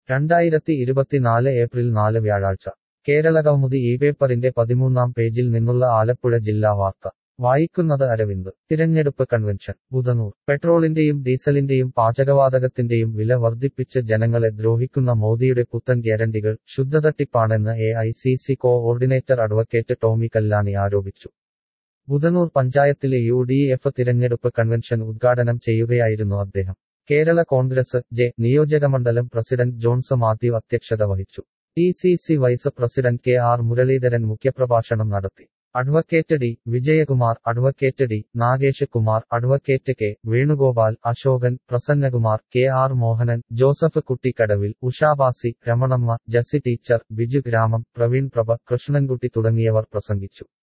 രണ്ടായിരത്തി ഇരുപത്തിനാല് ഏപ്രിൽ നാല് വ്യാഴാഴ്ച കേരളകൗമുദി ഈ പേപ്പറിന്റെ പതിമൂന്നാം പേജിൽ നിന്നുള്ള ആലപ്പുഴ ജില്ലാ വാർത്ത വായിക്കുന്നത് അരവിന്ദ് തിരഞ്ഞെടുപ്പ് കൺവെൻഷൻ ബുധനൂർ പെട്രോളിന്റെയും ഡീസലിന്റെയും പാചകവാതകത്തിന്റെയും വില വർദ്ധിപ്പിച്ച് ജനങ്ങളെ ദ്രോഹിക്കുന്ന മോദിയുടെ പുത്തൻ ഗ്യാരണ്ടികൾ ശുദ്ധതട്ടിപ്പാണെന്ന് A I C C coordinator advocate Tomy Kallani ആരോപിച്ചു ബുധനൂർ പഞ്ചായത്തിലെ യു ഡി എഫ് തിരഞ്ഞെടുപ്പ് കൺവെൻഷൻ ഉദ്ഘാടനം ചെയ്യുകയായിരുന്നു അദ്ദേഹം കേരള കോൺഗ്രസ് ജെ നിയോജകമണ്ഡലം പ്രസിഡന്റ് ജോൺസ് മാത്യു അധ്യക്ഷത വഹിച്ചു T C C vice president K R Muraleedharan മുഖ്യപ്രഭാഷണം നടത്തി advocate D Vijayakumar advocate D Nagesh Kumar advocate K Venugopal Asokan Prasannakumar K R Mohanan Joseph Kuttikkadavil Ushabasi Ramanamma Jessy teacher Biju ഗ്രാമം പ്രവീൺ പ്രഭ കൃഷ്ണൻകുട്ടി തുടങ്ങിയവർ പ്രസംഗിച്ചു